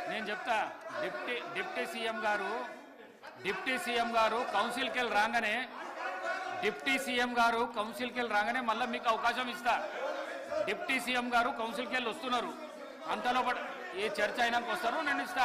నేను చెప్తా deputy deputy CM గారు డిప్టీ సీఎం గారు కౌన్సిల్కి వెళ్ళి రాగానే డిప్టీ సీఎం గారు కౌన్సిల్కి వెళ్ళి రాగానే మళ్ళీ మీకు అవకాశం ఇస్తా డిప్టీ సీఎం గారు కౌన్సిల్కి వెళ్ళి వస్తున్నారు అంతలో పడ- ఏ చర్చ అయినాక వస్తారు నేను ఇస్తా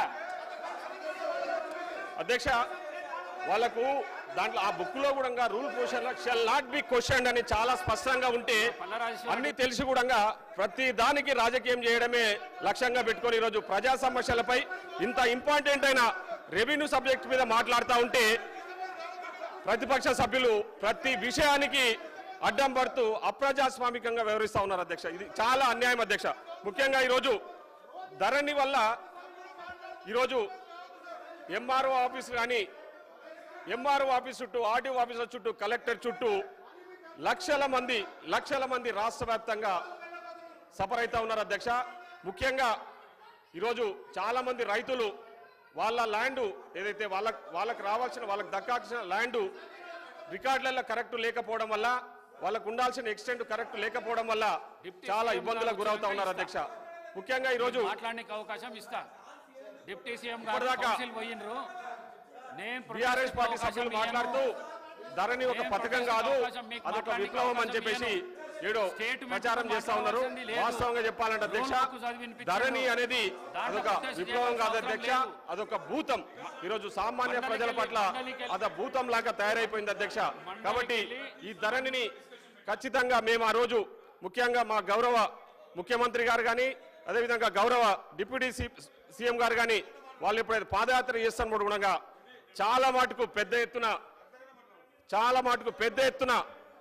అధ్యక్ష వాళ్ళకు దాంట్లో ఆ బుక్ లో కూడా rule question shall not be question అని చాలా స్పష్టంగా ఉంటే పల్లరాజేశ్వర అన్ని తెలిసి కూడా ప్రతి దానికి రాజకీయం చేయడమే లక్ష్యంగా పెట్టుకొని ఈరోజు ప్రజా సమస్యలపై ఇంత ఇంపార్టెంట్ అయిన రెవెన్యూ సబ్జెక్ట్ మీద మాట్లాడుతూ ఉంటే ప్రతిపక్ష సభ్యులు ప్రతి విషయానికి అడ్డం పడుతూ అప్రజాస్వామికంగా వ్యవహరిస్తా ఉన్నారు అధ్యక్ష ఇది చాలా అన్యాయం అధ్యక్ష ముఖ్యంగా ఈరోజు ధరణి వల్ల ఈరోజు ఎంఆర్ఓ ఆఫీస్ కానీ ఎంఆర్ఓ ఆఫీస్ చుట్టూ ఆర్డీఓ ఆఫీసర్ చుట్టూ కలెక్టర్ చుట్టూ లక్షల మంది లక్షల మంది రాష్ట్ర వ్యాప్తంగా సఫర్ అవుతా ఉన్నారు అధ్యక్ష ముఖ్యంగా ఈరోజు చాలా మంది రైతులు వాళ్ళ ల్యాండ్ ఏదైతే వాళ్ళ వాళ్ళకి రావాల్సిన వాళ్ళకి దక్కాల్సిన ల్యాండ్ రికార్డులలో కరెక్ట్ లేకపోవడం వల్ల వాళ్ళకు ఉండాల్సిన ఎక్స్టెంట్ కరెక్ట్ లేకపోవడం వల్ల డిప్టీ చాలా సీఎం ఇబ్బందులకు గారు గురవుతా ఉన్నారు ఇస్తా. అధ్యక్ష ముఖ్యంగా ఈరోజు మాట్లాడడానికి అవకాశం ఇస్తా డిప్టీ సీఎం గారు ఇప్పటిదాకా కౌన్సిల్ పోయినరు నేను బీఆర్ఎస్ ప్రొటెస్ట్ పార్టీ అవకాశం సభ్యులు ఇయ్యను. మాట్లాడుతూ ధరణి ఒక ఏం పథకం ప్రొటెస్ట్ కాదు అవకాశం మీకు అదొక మాట్లాడడానికి విప్లవం అని అవకాశం చెప్పేసి ఇయ్యను. ఏడో స్టేట్మెంట్ ప్రచారం చేస్తా ఉన్నారు మాట్లాడాల్సింది లేదు. వాస్తవంగా చెప్పాలంటే అధ్యక్ష రూల్ బుక్ చదివి వినిపించారు. ధరణి అనేది దాంట్లో అదొక ప్రొటెస్ట్ విప్లవం కాదు చేయాల్సిన అధ్యక్ష అవసరం లేదు. అదొక భూతం ఈరోజు సామాన్య మండలికి ప్రజల వెళ్ళి- పట్ల మండలికి వెళ్ళి- అద భూతం లాగా తయారైపోయింది అధ్యక్ష మండలికి కాబట్టి వెళ్ళి- ఈ ధరణిని ఖచ్చితంగా మేము ఆ రోజు ముఖ్యంగా మా గౌరవ ముఖ్యమంత్రి గారు కానీ అదేవిధంగా గౌరవ డిప్యూటీ సీఎం గారు కానీ వాళ్ళు ఎప్పుడైతే పాదయాత్ర చేస్తున్నప్పుడు కూడా చాలా మటుకు పెద్ద ఎత్తున చాలా మటుకు పెద్ద ఎత్తున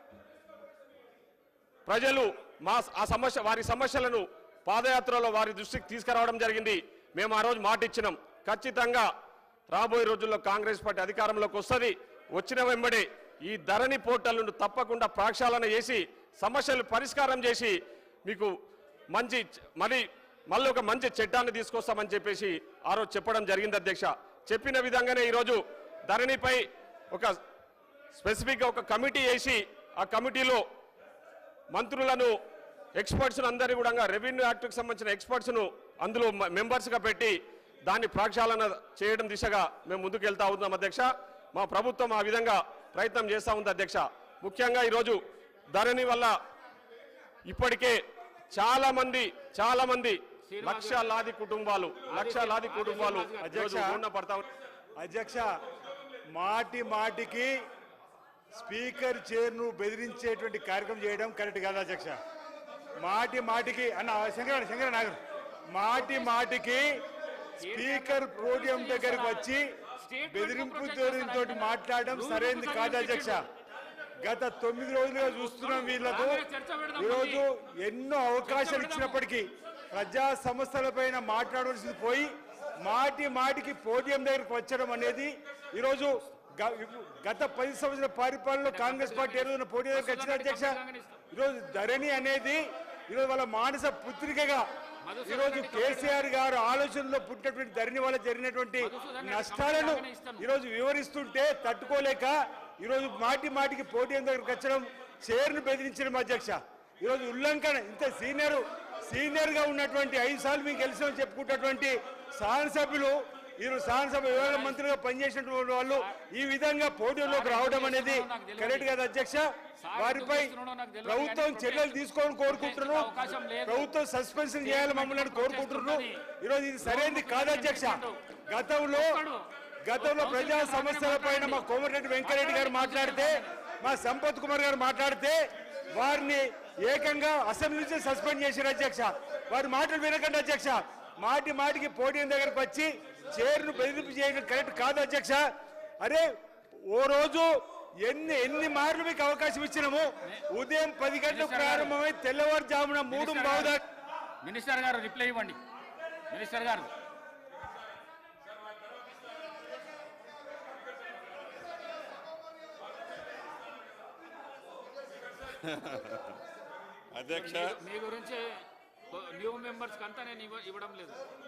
ప్రజలు మా ఆ సమస్య వారి సమస్యలను పాదయాత్రలో వారి దృష్టికి తీసుకురావడం జరిగింది మేము ఆ రోజు మాట ఇచ్చినాం ఖచ్చితంగా రాబోయే రోజుల్లో కాంగ్రెస్ పార్టీ అధికారంలోకి వస్తుంది వచ్చిన వెంబడే ఈ ధరణి పోర్టల్ను తప్పకుండా ప్రక్షాళన చేసి సమస్యలు పరిష్కారం చేసి మీకు మంచి మరి మళ్ళీ ఒక మంచి చట్టాన్ని తీసుకొస్తామని చెప్పేసి ఆ రోజు చెప్పడం జరిగింది అధ్యక్ష చెప్పిన విధంగానే ఈరోజు ధరణిపై ఒక స్పెసిఫిక్గా ఒక కమిటీ వేసి ఆ కమిటీలో మంత్రులను ఎక్స్పర్ట్స్ను అందరి కూడా రెవెన్యూ యాక్ట్కి సంబంధించిన ఎక్స్పర్ట్స్ను అందులో మ- మెంబర్స్గా పెట్టి దాన్ని ప్రక్షాళన చేయడం దిశగా మేము ముందుకు వెళ్తా ఉన్నాం అధ్యక్ష మా ప్రభుత్వం ఆ విధంగా ప్రయత్నం చేస్తూ ఉంది అధ్యక్ష ముఖ్యంగా ఈరోజు ధరణి వల్ల ఇప్పటికే చాలా మంది చాలా మంది లక్షలాది కుటుంబాలు లక్షలాది కుటుంబాలు అధ్యక్ష. ఊళ్ళో పడతా ఉన్నారు. అధ్యక్ష మాటి మాటికి స్పీకర్ చైర్ను బెదిరించేటువంటి కార్యక్రమం చేయడం కరెక్ట్ కాదు అధ్యక్ష మాటి మాటికి అన్న శంకర శంకర నాగర్ మాటి మాటికి స్పీకర్ పోడియం దగ్గరికి వచ్చి బెదిరింపు ధోరణితో మాట్లాడడం సరైనది కాదు అధ్యక్ష గత తొమ్మిది రోజులుగా చూస్తున్నాం వీళ్లకు ఈరోజు ఎన్నో అవకాశాలు ఇచ్చినప్పటికీ ప్రజా సమస్యలపైన మాట్లాడవలసింది పోయి మాటి మాటికి పోడియం దగ్గరికి వచ్చడం అనేది ఈరోజు గ- గత పది సంవత్సరాల పరిపాలనలో కాంగ్రెస్ పార్టీ ఏదైనా పోటీ దగ్గరికి వచ్చిన అధ్యక్ష ఈరోజు ధరణి అనేది ఈరోజు వాళ్ళ మానస పుత్రికగా ఈరోజు కేసీఆర్ గారు ఆలోచనలో పుట్టినటువంటి ధరణి వల్ల జరిగినటువంటి నష్టాలను ఈరోజు వివరిస్తుంటే తట్టుకోలేక ఈరోజు మాటి మాటికి పోటీ దగ్గరికి వచ్చడం చైర్ను బెదిరించడం అధ్యక్ష ఈరోజు ఉల్లంఘన ఇంత సీనియర్ సీనియర్ గా ఉన్నటువంటి ఐదు సార్లు మీకు గెలిచామని చెప్పుకుంటున్నటువంటి శాసనసభ్యులు ఈరోజు శాసనసభ విభాగ మంత్రిగా పనిచేసినటువంటి వాళ్ళు ఈ విధంగా పోటీలోకి రావడం అనేది కరెక్ట్ కదా అధ్యక్ష వారిపై ప్రభుత్వం చర్యలు తీసుకోవాలని కోరుకుంటున్నాను ప్రభుత్వం సస్పెన్షన్ చేయాలి మమ్మల్ని అని కోరుకుంటున్నాను ఈరోజు ఇది సరైనది కాదు అధ్యక్ష గతంలో గతంలో ప్రజా సమస్యల పైన మా కోమటిరెడ్డి వెంకరెడ్డి గారు మాట్లాడితే మా సంపత్ కుమార్ గారు మాట్లాడితే వారిని ఏకంగా అసెంబ్లీ నుంచి సస్పెండ్ చేశారు అధ్యక్ష వారి మాటలు వినకండి అధ్యక్ష మాటి మాటికి పోడియం దగ్గరకు వచ్చి చైర్ను బెదిరింపు చేయడం కరెక్ట్ కాదు అధ్యక్ష అరే ఓ రోజు ఎన్ని ఎన్ని మార్లు మీకు అవకాశం ఇచ్చినాము ఉదయం పది గంటలకు ప్రారంభమై తెల్లవారుజామున మూడు మినిస్టర్ బావు గారు, మినిస్టర్ గారు రిప్లై ఇవ్వండి మినిస్టర్ గారు అధ్యక్ష మీ గురించి న్యూ మెంబర్స్ అంతా నేను ఇవ్వ- ఇవ్వడం లేదు